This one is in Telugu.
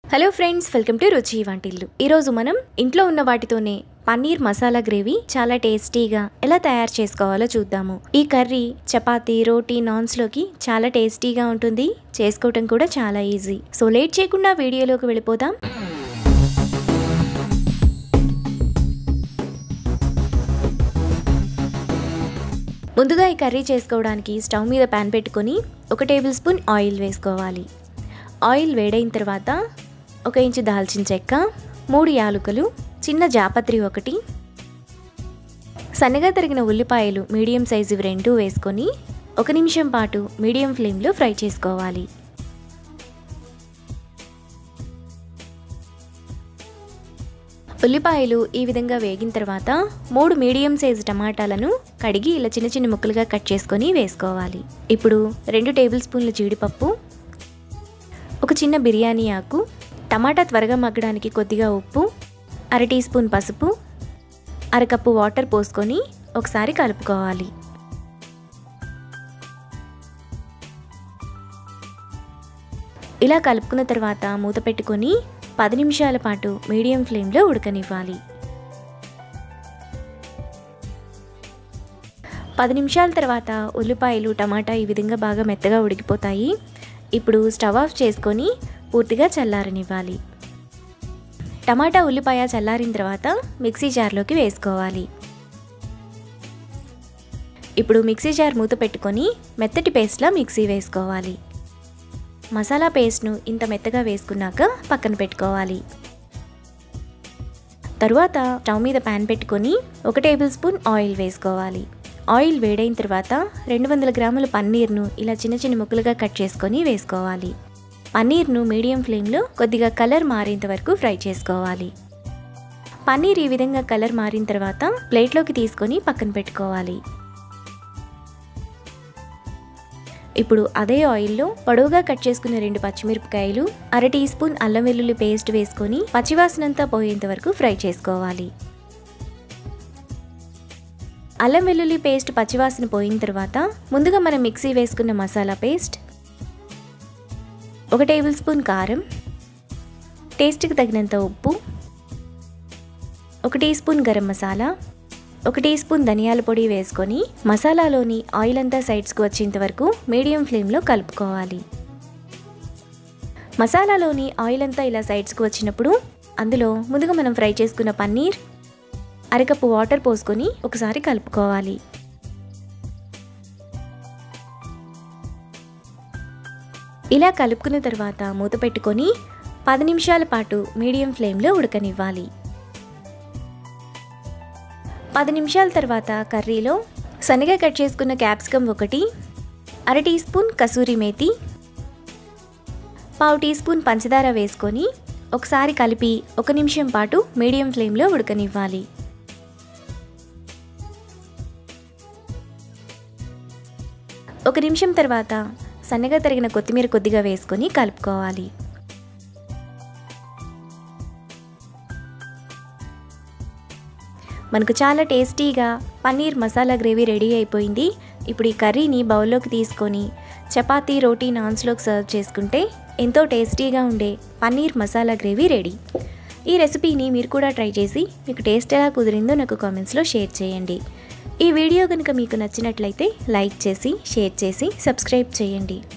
హలో ఫ్రెండ్స్ వెల్కమ్ టు రుచి వంటిల్లు ఈరోజు మనం ఇంట్లో ఉన్న వాటితోనే పన్నీర్ మసాలా గ్రేవీ చాలా టేస్టీగా ఎలా తయారు చేసుకోవాలో చూద్దాము ఈ కర్రీ చపాతీ రోటీ నాన్స్లోకి చాలా టేస్టీగా ఉంటుంది చేసుకోవటం కూడా చాలా ఈజీ సో లేట్ చేయకుండా వీడియోలోకి వెళ్ళిపోదాం ముందుగా ఈ కర్రీ చేసుకోవడానికి స్టవ్ మీద ప్యాన్ పెట్టుకొని ఒక టేబుల్ స్పూన్ ఆయిల్ వేసుకోవాలి ఆయిల్ వేడైన తర్వాత ఒక ఇంచు దాల్చిన చెక్క మూడు యాలుకలు చిన్న జాపత్రి ఒకటి సన్నగా తరిగిన ఉల్లిపాయలు మీడియం సైజు రెండు వేసుకొని ఒక నిమిషం పాటు మీడియం ఫ్లేమ్లో ఫ్రై చేసుకోవాలి ఉల్లిపాయలు ఈ విధంగా వేగిన తర్వాత మూడు మీడియం సైజు టమాటాలను కడిగి ఇలా చిన్న చిన్న ముక్కలుగా కట్ చేసుకొని వేసుకోవాలి ఇప్పుడు రెండు టేబుల్ స్పూన్ల జీడిపప్పు ఒక చిన్న బిర్యానీ ఆకు టమాటా త్వరగా మగ్గడానికి కొద్దిగా ఉప్పు అర టీ స్పూన్ పసుపు అరకప్పు వాటర్ పోసుకొని ఒకసారి కలుపుకోవాలి ఇలా కలుపుకున్న తర్వాత మూత పెట్టుకొని పది నిమిషాల పాటు మీడియం ఫ్లేమ్లో ఉడకనివ్వాలి పది నిమిషాల తర్వాత ఉల్లిపాయలు టమాటా ఈ విధంగా బాగా మెత్తగా ఉడికిపోతాయి ఇప్పుడు స్టవ్ ఆఫ్ చేసుకొని పూర్తిగా చల్లారనివ్వాలి టమాటా ఉల్లిపాయ చల్లారిన తర్వాత మిక్సీ జార్లోకి వేసుకోవాలి ఇప్పుడు మిక్సీ జార్ మూత పెట్టుకొని మెత్తటి పేస్ట్లా మిక్సీ వేసుకోవాలి మసాలా పేస్ట్ను ఇంత మెత్తగా వేసుకున్నాక పక్కన పెట్టుకోవాలి తరువాత స్టవ్ మీద ప్యాన్ పెట్టుకొని ఒక టేబుల్ స్పూన్ ఆయిల్ వేసుకోవాలి ఆయిల్ వేడైన తర్వాత రెండు వందల గ్రాముల పన్నీర్ను ఇలా చిన్న చిన్న ముక్కలుగా కట్ చేసుకొని వేసుకోవాలి పన్నీర్ను మీడియం ఫ్లేమ్లో కొద్దిగా కలర్ మారేంత వరకు ఫ్రై చేసుకోవాలి పన్నీర్ ఈ విధంగా కలర్ మారిన తర్వాత ప్లేట్లోకి తీసుకొని పక్కన పెట్టుకోవాలి ఇప్పుడు అదే ఆయిల్లో పొడవుగా కట్ చేసుకున్న రెండు పచ్చిమిరపకాయలు అర టీ స్పూన్ అల్లం వెల్లుల్లి పేస్ట్ వేసుకొని పచ్చివాసనంతా పోయేంత వరకు ఫ్రై చేసుకోవాలి అల్లం వెల్లుల్లి పేస్ట్ పచ్చివాసన పోయిన తర్వాత ముందుగా మనం మిక్సీ వేసుకున్న మసాలా పేస్ట్ ఒక టేబుల్ స్పూన్ కారం టేస్ట్కి తగినంత ఉప్పు ఒక టీ స్పూన్ గరం మసాలా ఒక టీ స్పూన్ ధనియాల పొడి వేసుకొని మసాలాలోని ఆయిల్ అంతా సైడ్స్కి వచ్చేంత వరకు మీడియం ఫ్లేమ్లో కలుపుకోవాలి మసాలాలోని ఆయిల్ అంతా ఇలా సైడ్స్కి వచ్చినప్పుడు అందులో ముందుగా మనం ఫ్రై చేసుకున్న పన్నీర్ అరకప్పు వాటర్ పోసుకొని ఒకసారి కలుపుకోవాలి ఇలా కలుపుకున్న తర్వాత మూత పెట్టుకొని పది నిమిషాల పాటు మీడియం ఫ్లేమ్లో ఉడకనివ్వాలి పది నిమిషాల తర్వాత కర్రీలో సన్నగా కట్ చేసుకున్న క్యాప్సికమ్ ఒకటి అర టీ స్పూన్ కసూరి మేతి పావు టీ స్పూన్ పంచదార వేసుకొని ఒకసారి కలిపి ఒక నిమిషం పాటు మీడియం ఫ్లేమ్లో ఉడకనివ్వాలి ఒక నిమిషం తర్వాత సన్నగా తరిగిన కొత్తిమీర కొద్దిగా వేసుకొని కలుపుకోవాలి మనకు చాలా టేస్టీగా పన్నీర్ మసాలా గ్రేవీ రెడీ అయిపోయింది ఇప్పుడు ఈ కర్రీని బౌల్లోకి తీసుకొని చపాతీ రోటీ నాన్స్లోకి సర్వ్ చేసుకుంటే ఎంతో టేస్టీగా ఉండే పన్నీర్ మసాలా గ్రేవీ రెడీ ఈ రెసిపీని మీరు కూడా ట్రై చేసి మీకు టేస్ట్ ఎలా కుదిరిందో నాకు కామెంట్స్లో షేర్ చేయండి ఈ వీడియో కనుక మీకు నచ్చినట్లయితే లైక్ చేసి షేర్ చేసి సబ్స్క్రైబ్ చేయండి